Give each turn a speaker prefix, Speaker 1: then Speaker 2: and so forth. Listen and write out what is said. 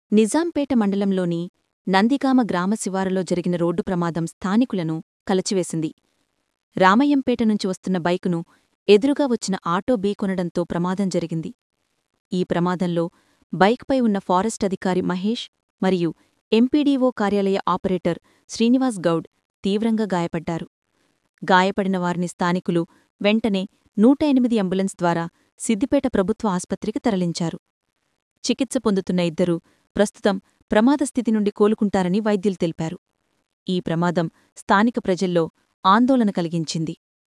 Speaker 1: నిజాంపేట మండలంలోని నందిగామ గ్రామ శివారులో జరిగిన రోడ్డు ప్రమాదం స్థానికులను కలచివేసింది రామయ్యంపేట నుంచి వస్తున్న బైకును ఎదురుగా వచ్చిన ఆటో బీకొనడంతో ప్రమాదం జరిగింది ఈ ప్రమాదంలో బైక్పై ఉన్న ఫారెస్ట్ అధికారి మహేష్ మరియు ఎంపీడీఓ కార్యాలయ ఆపరేటర్ శ్రీనివాస్ గౌడ్ తీవ్రంగా గాయపడ్డారు గాయపడిన వారిని స్థానికులు వెంటనే నూట ఎనిమిది అంబులెన్స్ ద్వారా సిద్దిపేట ప్రభుత్వ ఆస్పత్రికి తరలించారు చికిత్స పొందుతున్న ఇద్దరూ ప్రస్తుతం ప్రమాదస్థితి నుండి కోలుకుంటారని వైద్యులు తెలిపారు ఈ ప్రమాదం స్థానిక ప్రజల్లో ఆందోళన కలిగించింది